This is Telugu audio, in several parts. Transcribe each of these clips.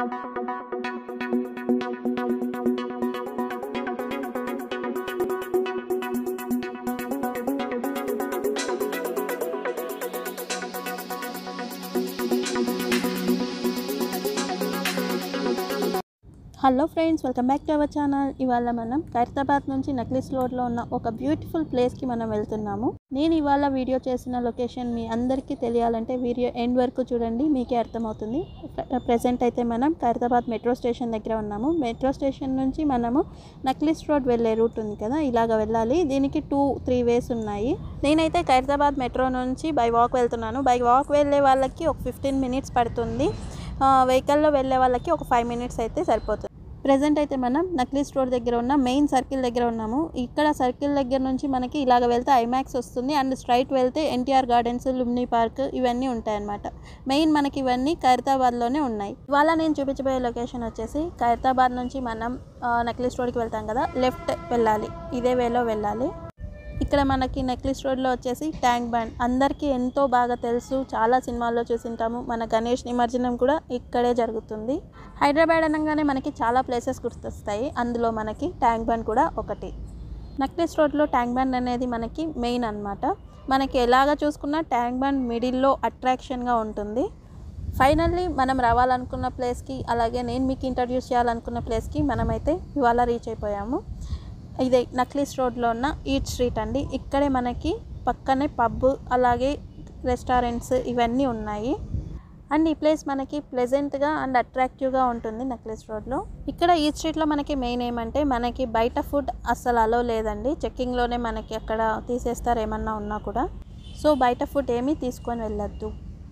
hello friends welcome back to our channel ఇవాళ మనం ఖైరతాబాద్ నుంచి నక్లిస్ రోడ్లో ఉన్న ఒక బ్యూటిఫుల్ ప్లేస్కి మనం వెళ్తున్నాము నేను ఇవాళ వీడియో చేసిన లొకేషన్ మీ అందరికీ తెలియాలంటే వీడియో ఎండ్ వరకు చూడండి మీకే అర్థమవుతుంది ప్రజెంట్ అయితే మనం ఖైరతాబాద్ మెట్రో స్టేషన్ దగ్గర ఉన్నాము మెట్రో స్టేషన్ నుంచి మనము నక్లిస్ రోడ్ వెళ్ళే రూట్ ఉంది కదా ఇలాగ వెళ్ళాలి దీనికి టూ త్రీ వేస్ ఉన్నాయి నేనైతే ఖైరతాబాద్ మెట్రో నుంచి బై వాక్ వెళ్తున్నాను బై వాక్ వెళ్ళే వాళ్ళకి ఒక ఫిఫ్టీన్ మినిట్స్ పడుతుంది వెహికల్లో వెళ్ళే వాళ్ళకి ఒక ఫైవ్ మినిట్స్ అయితే సరిపోతుంది ప్రజెంట్ అయితే మనం నక్లీస్ రోడ్ దగ్గర ఉన్న మెయిన్ సర్కిల్ దగ్గర ఉన్నాము ఇక్కడ సర్కిల్ దగ్గర నుంచి మనకి ఇలాగ వెళ్తే ఐమాక్స్ వస్తుంది అండ్ స్ట్రైట్ వెళ్తే ఎన్టీఆర్ గార్డెన్స్ లుమ్ని పార్క్ ఇవన్నీ ఉంటాయన్నమాట మెయిన్ మనకి ఇవన్నీ ఖైరతాబాద్లోనే ఉన్నాయి ఇవాళ నేను చూపించబోయే లొకేషన్ వచ్చేసి ఖైరతాబాద్ నుంచి మనం నక్లీస్ రోడ్కి వెళ్తాం కదా లెఫ్ట్ వెళ్ళాలి ఇదే వేలో వెళ్ళాలి ఇక్కడ మనకి నెక్లెస్ రోడ్లో వచ్చేసి ట్యాంక్ బండ్ అందరికీ ఎంతో బాగా తెలుసు చాలా సినిమాల్లో చూసింటాము మన గణేష్ నిమజ్జనం కూడా ఇక్కడే జరుగుతుంది హైదరాబాద్ అనగానే మనకి చాలా ప్లేసెస్ గుర్తొస్తాయి అందులో మనకి ట్యాంక్ బండ్ కూడా ఒకటి నెక్లెస్ రోడ్లో ట్యాంక్ బండ్ అనేది మనకి మెయిన్ అనమాట మనకి ఎలాగ చూసుకున్నా ట్యాంక్ బండ్ మిడిల్లో అట్రాక్షన్గా ఉంటుంది ఫైనల్లీ మనం రావాలనుకున్న ప్లేస్కి అలాగే నేను మీకు ఇంట్రడ్యూస్ చేయాలనుకున్న ప్లేస్కి మనమైతే ఇవాళ రీచ్ అయిపోయాము ఇదే నక్లీస్ రోడ్లో ఉన్న ఈట్ స్ట్రీట్ అండి ఇక్కడే మనకి పక్కనే పబ్ అలాగే రెస్టారెంట్స్ ఇవన్నీ ఉన్నాయి అండ్ ఈ ప్లేస్ మనకి ప్లెజెంట్గా అండ్ అట్రాక్టివ్గా ఉంటుంది నెక్లెస్ రోడ్లో ఇక్కడ ఈ స్ట్రీట్లో మనకి మెయిన్ ఏమంటే మనకి బయట ఫుడ్ అస్సలు అలో లేదండి చెక్కింగ్లోనే మనకి అక్కడ తీసేస్తారు ఏమన్నా ఉన్నా కూడా సో బయట ఫుడ్ ఏమీ తీసుకొని వెళ్ళొద్దు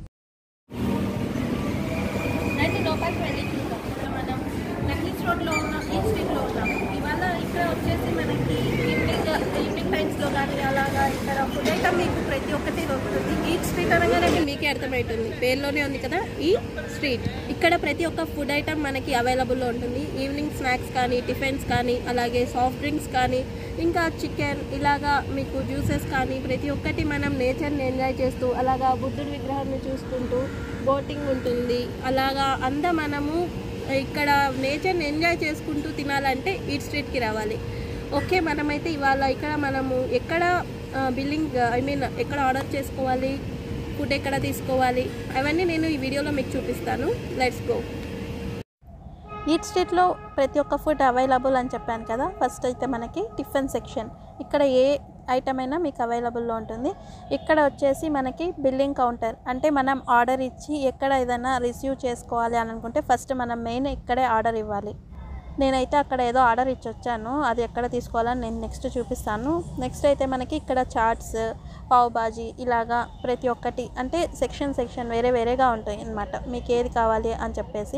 రండి లోపలికి వెళ్ళి చూద్దాం ఇక్కడ మనం నక్లీస్ రోడ్లో ఉన్న ఈ స్ట్రీట్లో ఉన్నాము ఇవాళ ఇక్కడ వచ్చేసి మనకి ఈవినింగ్ ఈవినింగ్ టైమ్స్లో కానీ అలాగా ఇక్కడ ఫుడ్ ఐటమ్ మీకు ప్రతి ఒక్కటి దొరుకుతుంది ఈ స్ట్రీట్ అనగానే మీకే అర్థమవుతుంది పేరులోనే ఉంది కదా ఈ స్ట్రీట్ ఇక్కడ ప్రతి ఒక్క ఫుడ్ ఐటమ్ మనకి అవైలబుల్లో ఉంటుంది ఈవినింగ్ స్నాక్స్ కానీ టిఫిన్స్ కానీ అలాగే సాఫ్ట్ డ్రింక్స్ కానీ ఇంకా చికెన్ ఇలాగా మీకు జ్యూసెస్ కానీ ప్రతి ఒక్కటి మనం నేచర్ని ఎంజాయ్ చేస్తూ అలాగా బుద్ధుడి విగ్రహాన్ని చూసుకుంటూ బోటింగ్ ఉంటుంది అలాగా అంతా మనము ఇక్కడ నేచర్ని ఎంజాయ్ చేసుకుంటూ తినాలంటే ఈట్ స్ట్రీట్కి రావాలి ఓకే మనమైతే ఇవాళ ఇక్కడ మనము ఎక్కడ బిల్లింగ్ ఐ మీన్ ఎక్కడ ఆర్డర్ చేసుకోవాలి ఫుడ్ ఎక్కడ తీసుకోవాలి అవన్నీ నేను ఈ వీడియోలో మీకు చూపిస్తాను లెట్స్ గో ఈట్ స్ట్రీట్లో ప్రతి ఒక్క ఫుడ్ అవైలబుల్ అని చెప్పాను కదా ఫస్ట్ అయితే మనకి టిఫిన్ సెక్షన్ ఇక్కడ ఏ ఐటమ్ అయినా మీకు అవైలబుల్లో ఉంటుంది ఇక్కడ వచ్చేసి మనకి బిల్లింగ్ కౌంటర్ అంటే మనం ఆర్డర్ ఇచ్చి ఎక్కడ ఏదైనా రిసీవ్ చేసుకోవాలి అని అనుకుంటే ఫస్ట్ మనం మెయిన్ ఇక్కడే ఆర్డర్ ఇవ్వాలి నేనైతే అక్కడ ఏదో ఆర్డర్ ఇచ్చి వచ్చాను అది ఎక్కడ తీసుకోవాలని నేను నెక్స్ట్ చూపిస్తాను నెక్స్ట్ అయితే మనకి ఇక్కడ చాట్స్ పావ్ బాజీ ఇలాగా ప్రతి ఒక్కటి అంటే సెక్షన్ సెక్షన్ వేరే వేరేగా ఉంటాయి అన్నమాట మీకు ఏది కావాలి అని చెప్పేసి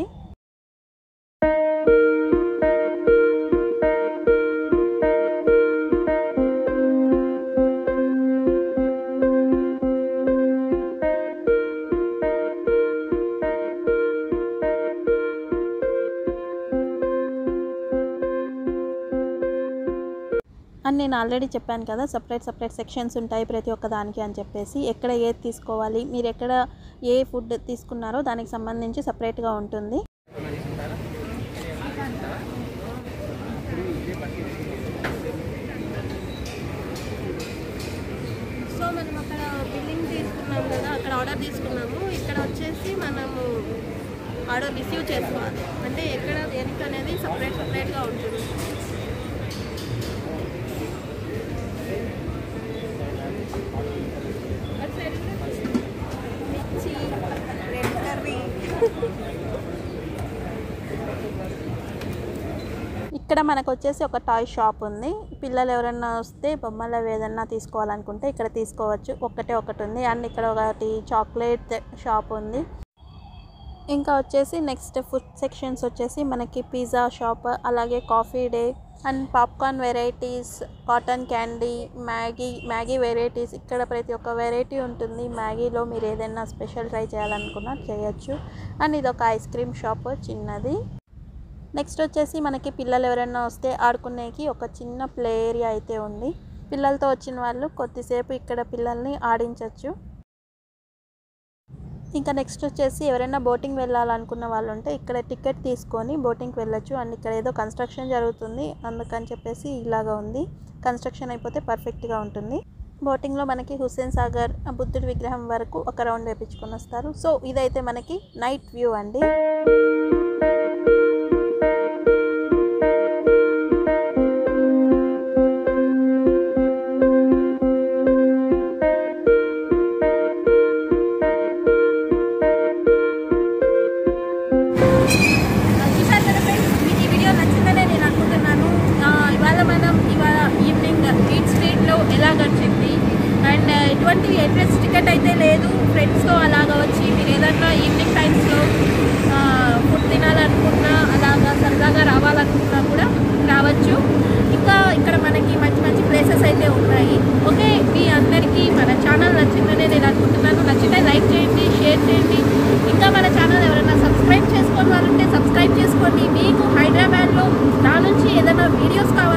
అని నేను ఆల్రెడీ చెప్పాను కదా సపరేట్ సపరేట్ సెక్షన్స్ ఉంటాయి ప్రతి ఒక్క దానికి అని చెప్పేసి ఎక్కడ ఏది తీసుకోవాలి మీరు ఎక్కడ ఏ ఫుడ్ తీసుకున్నారో దానికి సంబంధించి సపరేట్గా ఉంటుంది సో మనం అక్కడ బిల్లింగ్ తీసుకున్నాం కదా అక్కడ ఆర్డర్ తీసుకున్నాము ఇక్కడ వచ్చేసి మనము ఆర్డర్ రిసీవ్ చేసుకోవాలి అంటే ఎక్కడ దేనికి అనేది సపరేట్ సపరేట్గా ఉంటుంది మిర్చి రెడ్ కర్రీ ఇక్కడ మనకు వచ్చేసి ఒక టాయ్ షాప్ ఉంది పిల్లలు ఎవరైనా వస్తే బొమ్మలు అవి ఏదన్నా తీసుకోవాలనుకుంటే ఇక్కడ తీసుకోవచ్చు ఒక్కటే ఒకటి ఉంది అండ్ ఇక్కడ ఒకటి చాక్లెట్ షాప్ ఉంది ఇంకా వచ్చేసి నెక్స్ట్ ఫుడ్ సెక్షన్స్ వచ్చేసి మనకి పిజ్జా షాప్ అలాగే coffee day and popcorn varieties cotton candy Maggi Maggi varieties ఇక్కడ ప్రతి ఒక్క వెరైటీ ఉంటుంది మ్యాగీలో మీరు ఏదైనా స్పెషల్ ట్రై చేయాలనుకున్నా చేయొచ్చు అండ్ ఇది ఒక ఐస్ క్రీమ్ షాప్ చిన్నది నెక్స్ట్ వచ్చేసి మనకి పిల్లలు ఎవరైనా వస్తే ఆడుకునేకి ఒక చిన్న ప్లే ఏరియా అయితే ఉంది పిల్లలతో వచ్చిన వాళ్ళు కొద్దిసేపు ఇక్కడ పిల్లల్ని ఆడించవచ్చు ఇంకా నెక్స్ట్ వచ్చేసి ఎవరైనా బోటింగ్ వెళ్ళాలనుకున్న వాళ్ళు ఉంటే ఇక్కడ టికెట్ తీసుకొని బోటింగ్కి వెళ్ళొచ్చు అండ్ ఇక్కడ ఏదో కన్స్ట్రక్షన్ జరుగుతుంది అందుకని చెప్పేసి ఇలాగా ఉంది కన్స్ట్రక్షన్ అయిపోతే పర్ఫెక్ట్గా ఉంటుంది బోటింగ్లో మనకి హుస్సేన్ సాగర్ ఆ బుద్ధుడి విగ్రహం వరకు ఒక రౌండ్ వేపించుకొని వస్తారు సో ఇదైతే మనకి నైట్ వ్యూ అండి చూసారు కదా ఫ్రెండ్స్ మీకు ఈ వీడియో నచ్చిందనే నేను అనుకుంటున్నాను ఆ, ఇవాళ మనం ఇవాళ ఈవినింగ్ ఈట్ స్ట్రీట్లో ఎలా గడిచింది అండ్ ఎటువంటి ఎంట్రెన్స్ టికెట్ అయితే లేదు ఫ్రెండ్స్తో అలాగా వచ్చి మీరు ఏదన్నా ఈవినింగ్ టైమ్స్లో ఫుడ్ తినాలనుకున్నా అలాగా సరదాగా రావాలనుకున్నా కూడా రావచ్చు ఇంకా ఇక్కడ మనకి మంచి మంచి ప్లేసెస్ అయితే ఉన్నాయి ఓకే మీ అందరికీ మన ఛానల్ నచ్చిందనే నేను అనుకుంటున్నాను నచ్చితే లైక్ చేయండి షేర్ చేయండి ఇంకా మన ఛానల్ ఎవరైనా సబ్స్క్రైబ్ చేసుకోని వాళ్ళు ఉంటే సబ్స్క్రైబ్ చేసుకోండి మీకు హైదరాబాద్లో నా నుంచి ఏదైనా వీడియోస్ కావాలి